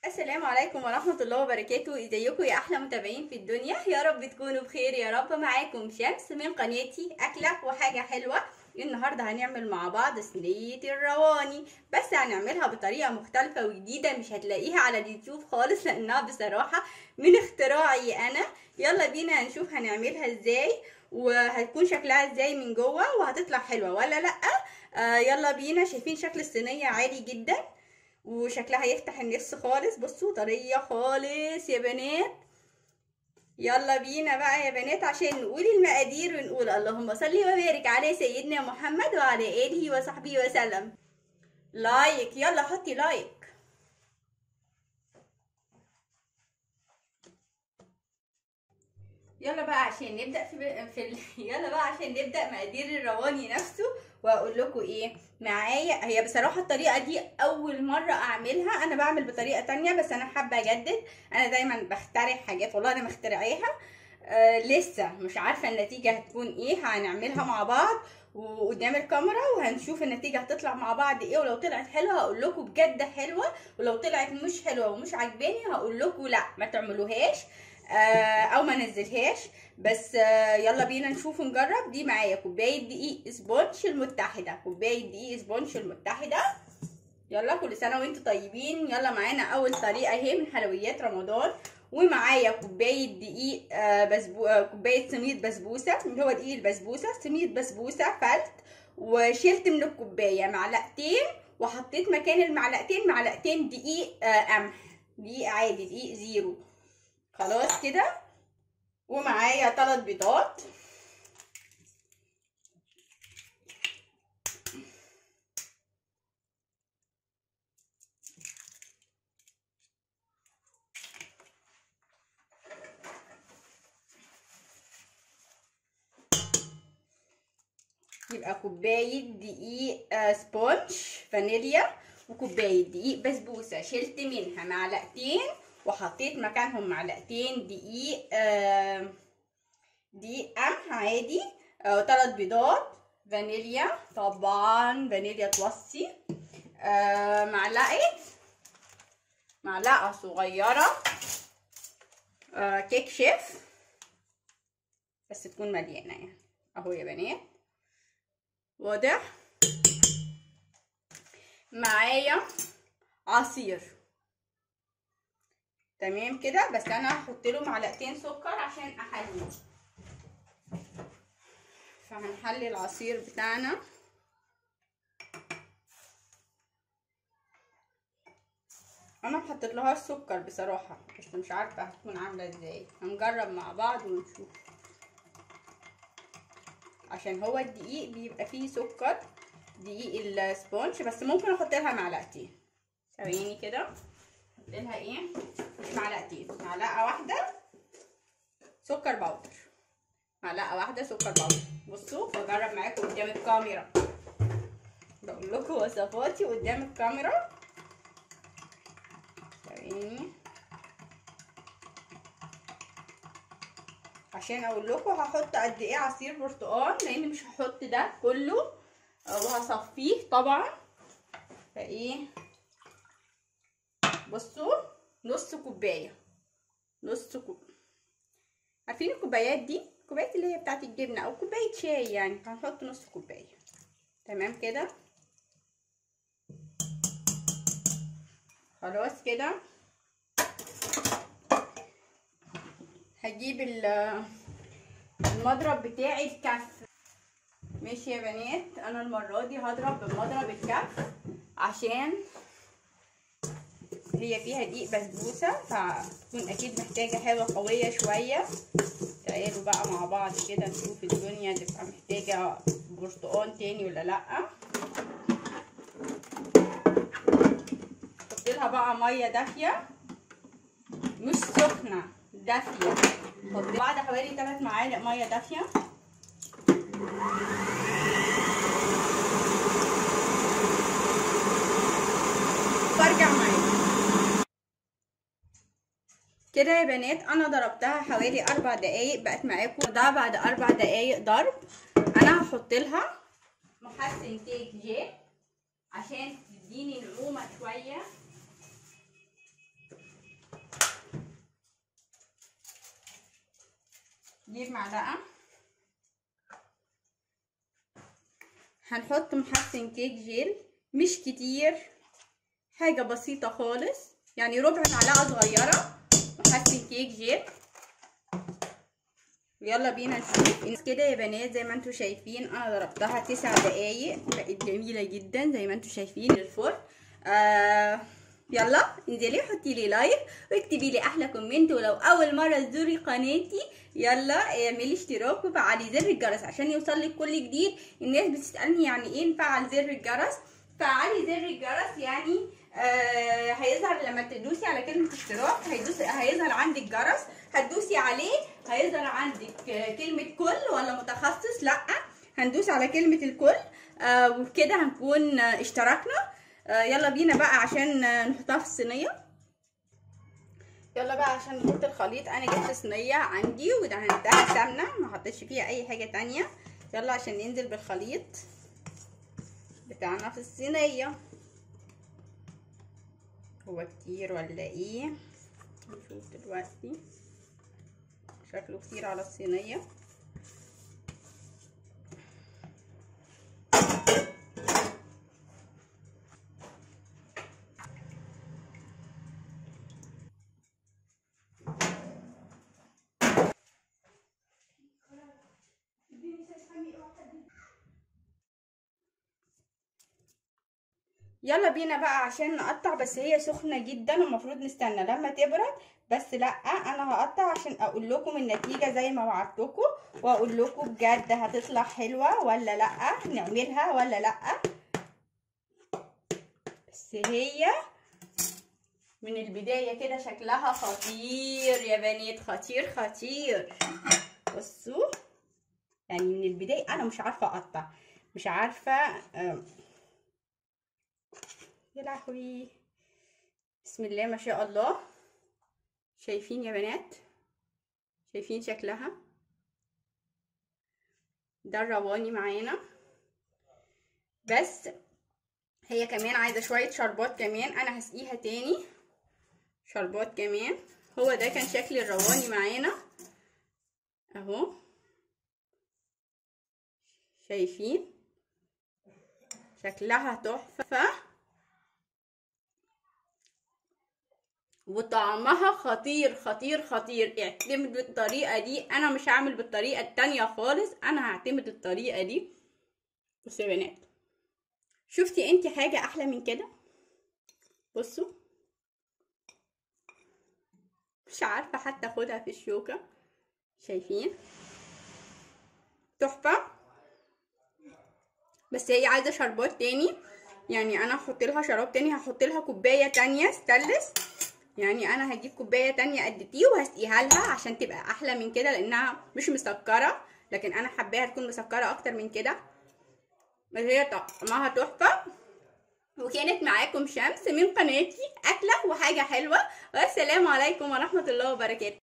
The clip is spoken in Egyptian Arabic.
السلام عليكم ورحمة الله وبركاته ازيكم يا احلى متابعين في الدنيا يا رب تكونوا بخير يا رب معاكم شمس من قناتي اكلة وحاجة حلوة النهاردة هنعمل مع بعض صينية الرواني بس هنعملها بطريقة مختلفة وجديدة مش هتلاقيها على اليوتيوب خالص لانها بصراحة من اختراعي انا يلا بينا هنشوف هنعملها ازاي وهتكون شكلها ازاي من جوه وهتطلع حلوة ولا لا آه يلا بينا شايفين شكل الصينية عادي جدا وشكلها يفتح النفس خالص بصوا طريه خالص يا بنات يلا بينا بقى يا بنات عشان نقول المقادير ونقول اللهم صل وبارك على سيدنا محمد وعلى اله وصحبه وسلم لايك يلا حطي لايك يلا بقى عشان نبدا في, في ال... يلا بقى عشان نبدا مقادير الرواني نفسه واقول لكم ايه معايا هي بصراحه الطريقه دي اول مره اعملها انا بعمل بطريقه تانية بس انا حابه اجدد انا دايما بخترع حاجات والله انا مخترعاها آه لسه مش عارفه النتيجه هتكون ايه هنعملها مع بعض وقدام الكاميرا وهنشوف النتيجه هتطلع مع بعض ايه ولو طلعت حلوه هقول لكم بجد حلوه ولو طلعت مش حلوه ومش عاجباني هقول لكم لا ما تعملوهاش او ما نزلهاش بس يلا بينا نشوف نجرب دي معايا كوبايه دقيق سبونش المتحده كوبايه دقيق سبونش المتحده يلا كل سنه وانتم طيبين يلا معانا اول طريقه اهي من حلويات رمضان ومعايا كوبايه دقيق بسبو... كوبايه سميد بسبوسه اللي هو دقيق البسبوسه سميد بسبوسه فلت وشلت من الكوبايه معلقتين وحطيت مكان المعلقتين معلقتين دقيق قمح دقيق عادي دقيق زيرو خلاص كده ومعايا ثلاث بيضات يبقى كوباية دقيق سبونج فانيليا وكوباية دقيق بسبوسة شلت منها معلقتين وحطيت مكانهم معلقتين دقيق آه دقيق قمح عادي آه ثلاث بيضات فانيليا طبعا فانيليا توصي آه معلقه معلقه صغيره آه كيك شيف بس تكون مليانه يعني اهو يا بنات واضح معايا عصير تمام كده بس انا هحط له معلقتين سكر عشان احليه فهنحلي العصير بتاعنا انا حطيت لها السكر بصراحه بس مش عارفه هتكون عامله ازاي هنجرب مع بعض ونشوف عشان هو الدقيق بيبقى فيه سكر دقيق السبونج بس ممكن احط لها معلقتين ثواني كده احط لها ايه مش معلقتين معلقه واحده سكر باودر معلقه واحده سكر باودر بصوا بجرب معاكم قدام الكاميرا بقول لكم وصفاتي قدام الكاميرا ثواني عشان اقول لكم هحط قد ايه عصير برتقال لان مش هحط ده كله وهصفيه طبعا فايه بصوا نص كوبايه نص كوب عارفين الكوبايات دي الكوبايات اللي هي بتاعت الجبنه او كوبايه شاي يعني هنحط نص كوبايه تمام كده خلاص كده هجيب المضرب بتاعي الكف ماشي يا بنات انا المره دي هضرب بمضرب الكف عشان هي فيها دقيق بسبوسه فتكون اكيد محتاجه حاجه قويه شويه تعالوا بقى مع بعض كده نشوف الدنيا تبقى محتاجه برتقال تاني ولا لا احط لها بقى ميه دافيه مش سخنه دافيه حط بعد حوالي 3 معالق ميه دافيه وارجع معاكم كده يا بنات انا ضربتها حوالي اربع دقايق بقت معاكم ده بعد اربع دقايق ضرب انا هحط لها محسن تيك جي عشان تديني نعومه شويه نجيب معلقه هنحط محسن كيك جيل مش كتير حاجه بسيطه خالص يعني ربع معلقه صغيره محسن كيك جيل يلا بينا نشوف كده يا بنات زي ما انتم شايفين انا ضربتها تسع دقايق بقت جميله جدا زي ما انتم شايفين الفرن آه يلا انزلي حطي لي لايك واكتبي لي احلى كومنت ولو اول مره تزوري قناتي يلا اعملي اشتراك وفعلي زر الجرس عشان يوصل لك كل جديد الناس بتسالني يعني ايه نفعل زر الجرس فعلي زر الجرس يعني آه هيظهر لما تدوسي على كلمه اشتراك هيدوس هيظهر عندك جرس هتدوسي عليه هيظهر عندك كلمه كل ولا متخصص لا هندوس على كلمه الكل آه وبكده هنكون اشتركنا آه يلا بينا بقى عشان نحطها في الصينيه يلا بقى عشان نحط الخليط انا جبت صينيه عندي ودهنتها سمنه ما حطيتش فيها اي حاجه تانية يلا عشان ننزل بالخليط بتاعنا في الصينيه هو كتير ولا ايه نشوف دلوقتي شكله كتير على الصينيه يلا بينا بقى عشان نقطع بس هي سخنة جدا ومفروض نستنى لما تبرد بس لا انا هقطع عشان اقول لكم النتيجة زي ما وعدتكم واقول لكم بجد هتطلع حلوة ولا لا نعملها ولا لا بس هي من البداية كده شكلها خطير يا بنات خطير خطير بصوا يعني من البداية انا مش عارفة اقطع مش عارفة يا لهوي بسم الله ما شاء الله شايفين يا بنات شايفين شكلها ده الرواني معانا بس هي كمان عايزه شويه شربات كمان انا هسقيها تاني شربات كمان هو ده كان شكل الرواني معانا اهو شايفين شكلها تحفه وطعمها خطير خطير خطير اعتمد بالطريقة دي انا مش هعمل بالطريقة التانية خالص انا هعتمد الطريقة دي بصوا يا بنات شفتي انت حاجة احلى من كده بصوا مش عارفة حتى اخدها في الشوكة شايفين تحفة بس هي عايزة شربات تاني يعني انا هحط لها شراب تاني هحط لها كوباية تانية ستانلس يعني انا هجيب كوبايه تانية قد دي وهسقيها لها عشان تبقى احلى من كده لانها مش مسكره لكن انا حباها تكون مسكره اكتر من كده بس هي طعمها تحفه وكانت معاكم شمس من قناتي اكله وحاجه حلوه والسلام عليكم ورحمه الله وبركاته